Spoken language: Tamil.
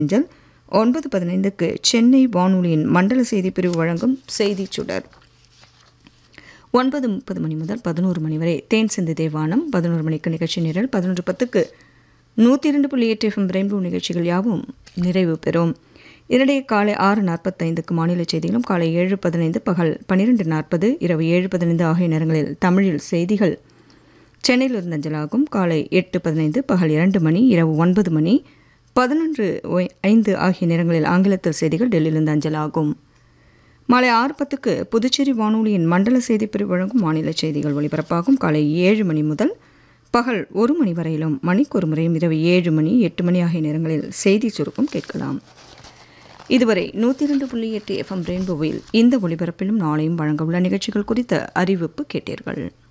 அஞ்சல் ஒன்பது பதினைந்துக்கு சென்னை வானொலியின் மண்டல செய்திப் பிரிவு வழங்கும் செய்திச் சுடர் ஒன்பது முப்பது மணி முதல் பதினோரு மணி வரை தேன் சிந்து தேவானம் பதினோரு மணிக்கு நிகழ்ச்சி நிரல் பதினொன்று பத்துக்கு நூற்றி இரண்டு புள்ளி எட்டு எஃப்எம் ரெயின்போ நிகழ்ச்சிகள் யாவும் நிறைவு பெறும் இதனிடையே காலை ஆறு நாற்பத்தைந்துக்கு மாநில செய்திகளும் காலை ஏழு பதினைந்து பகல் பன்னிரெண்டு நாற்பது இரவு ஏழு பதினைந்து ஆகிய நேரங்களில் தமிழில் செய்திகள் சென்னையிலிருந்து அஞ்சலாகும் காலை எட்டு பதினைந்து பகல் இரண்டு மணி இரவு ஒன்பது மணி பதினொன்று ஒய்- ஐந்து ஆகிய நேரங்களில் ஆங்கிலத்தில் செய்திகள் டெல்லியிலிருந்து அஞ்சலாகும் மாலை ஆறு பத்துக்கு புதுச்சேரி வானொலியின் மண்டல செய்திப் பிரிவு வழங்கும் மாநில செய்திகள் ஒலிபரப்பாகும் காலை ஏழு மணி முதல் பகல் ஒரு மணி வரையிலும் மணிக்கு ஒரு முறையும் இரவு ஏழு மணி எட்டு மணி ஆகிய நேரங்களில் செய்தி சுருக்கம் கேட்கலாம் இதுவரை நூற்றி இரண்டு புள்ளி எட்டு எஃப்எம் ரெயின்போவில் இந்த ஒலிபரப்பிலும் நாளையும் வழங்க உள்ள நிகழ்ச்சிகள் குறித்த அறிவிப்பு கேட்டீர்கள்